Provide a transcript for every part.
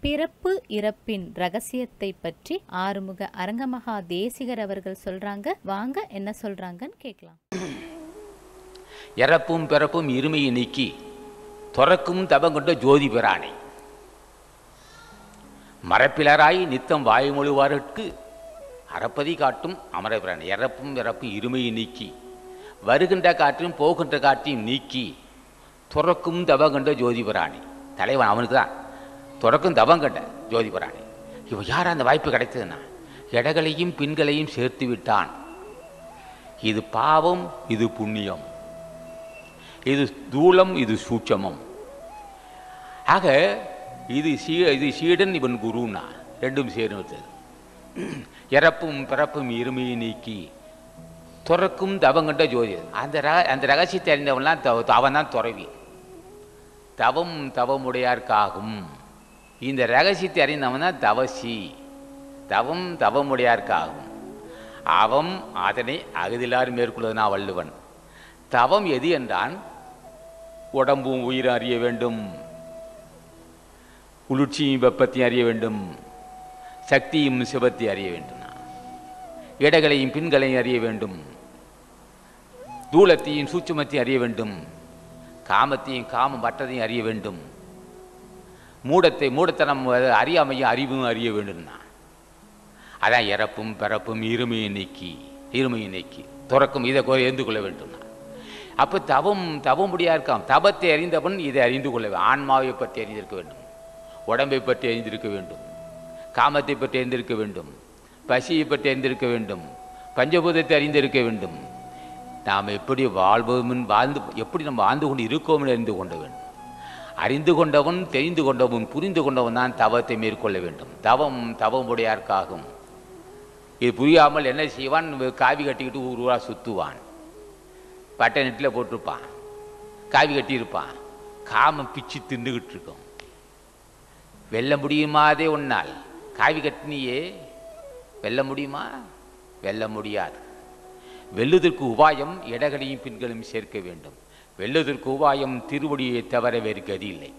பிறப்பு இறப்பின் ரகசியத்தை பற்றி ஆறுமுக அரங்கமகா தேசிகர் அவர்கள் சொல்றாங்க வாங்க என்ன சொல்றாங்கன்னு கேட்கலாம் இறப்பும் பிறப்பும் இருமையை நீக்கி துறக்கும் தபம் கொண்ட ஜோதி பிரானை மரப்பிலராய் நித்தம் வாய்மொழிவாருக்கு அறப்பதி காட்டும் அமரபிரான் இறப்பும் இறப்பு இருமையை நீக்கி வருகின்ற காற்றையும் போகின்ற காற்றையும் நீக்கி துறக்கும் தபம் கண்ட ஜோதி பிராணி தலைவன் அவனுக்கு தான் துறக்கும் தபம் கண்ட ஜோதி பிராணி இவன் யார் அந்த வாய்ப்பு கிடைத்ததுன்னா எடகளையும் பின்களையும் சேர்த்து விட்டான் இது பாவம் இது புண்ணியம் இது தூளம் இது சூட்சமம் ஆக இது சீ இது சீடன் இவன் குருன்னா ரெண்டும் சேர்ந்து இறப்பும் பிறப்பும் இருமையை நீக்கி துறக்கும் தவங்கண்ட ஜோதி அந்த ரக அந்த ரகசியத்தை அறிந்தவன்லாம் தவ அவன் தான் துறவி தவம் தவமுடையார்க்காகும் இந்த ரகசியத்தை அறிந்தவன் தான் தவசி தவம் தவமுடையார்க்காகும் அவன் அதனை அகதிலார் மேற்கொள்வது நான் வள்ளுவன் தவம் எது என்றான் உடம்பும் உயிரும் அறிய வேண்டும் குளிர்ச்சியும் வெப்பத்தையும் அறிய வேண்டும் சக்தியும் சிவத்தையும் அறிய வேண்டும் இடங்களையும் பின்களையும் அறிய வேண்டும் தூளத்தையும் சூட்சுமத்தையும் அறிய வேண்டும் காமத்தையும் காமம் மற்றதையும் அறிய வேண்டும் மூடத்தை மூடத்தனம் அறியாமையும் அறிவும் அறிய வேண்டும்னா அதான் இறப்பும் பிறப்பும் இருமையை நீக்கி இருமையை நீக்கி துறக்கும் இதை எரிந்து கொள்ள வேண்டும்னா அப்போ தவம் தவம் முடியா இருக்காம் தபத்தை அறிந்தவன் இதை அறிந்து கொள்ள வேண்டும் ஆன்மாவை பற்றி அறிந்திருக்க வேண்டும் உடம்பை பற்றி அறிந்திருக்க வேண்டும் காமத்தை பற்றி அறிந்திருக்க வேண்டும் பசியை பற்றி அறிந்திருக்க வேண்டும் பஞ்சபூதத்தை அறிந்திருக்க வேண்டும் நாம் எப்படி வாழ்வோம் வாழ்ந்து எப்படி நம்ம வாழ்ந்து கொண்டு இருக்கோம் அறிந்து கொள்ள வேண்டும் அறிந்து கொண்டவன் தெரிந்து கொண்டவன் புரிந்து கொண்டவன் தான் தவத்தை மேற்கொள்ள வேண்டும் தவம் தவம் உடையார்க்காகும் இது புரியாமல் என்ன செய்வான் காவி கட்டிக்கிட்டு ஊர் ஊரா சுற்றுவான் பட்டை நெட்டில் போட்டிருப்பான் காவி கட்டியிருப்பான் காமம் பிச்சு தின்னுக்கிட்டு இருக்கும் வெல்ல முடியுமாதே ஒன்னால் காவி கட்டினியே வெல்ல முடியுமா வெல்ல முடியாது வெல்லுதற்கு உபாயம் இடகளையும் பின்களையும் சேர்க்க வேண்டும் வெல்லுதற்கு உபாயம் திருவடியை தவிர வேறு கதி இல்லை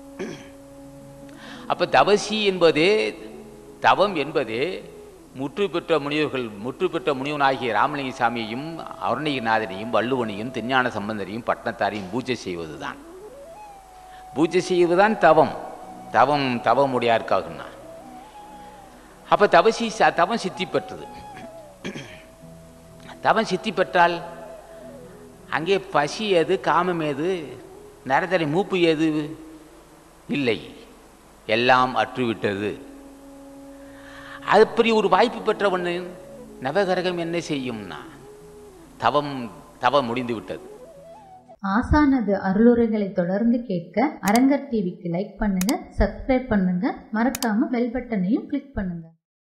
அப்போ தவசி என்பதே தவம் என்பதே முற்று பெற்ற முனிவர்கள் முற்று பெற்ற முனிவனாகிய ராமலிங்க சாமியையும் அருணகிரிநாதனையும் வள்ளுவனையும் திருஞான சம்பந்தரையும் பட்டணத்தாரையும் பூஜை செய்வதுதான் பூஜை செய்வதுதான் தவம் தவம் தவமுடையாருக்காகனா அப்போ தவசி தவம் சித்தி பெற்றது தவம் சித்தி பெற்றால் அங்கே பசி எது காமம் ஏது நரதரை மூப்பு ஏது இல்லை எல்லாம் அற்றுவிட்டது அப்படி ஒரு வாய்ப்பு பெற்றவன் நவகரகம் என்ன செய்யும்னா தவம் தவம் முடிந்து விட்டது ஆசானது அருளுரைகளை தொடர்ந்து கேட்க அரங்கர் டிவிக்கு லைக் பண்ணுங்க சப்ஸ்கிரைப் பண்ணுங்க மறக்காம பெல் பட்டனையும் கிளிக் பண்ணுங்க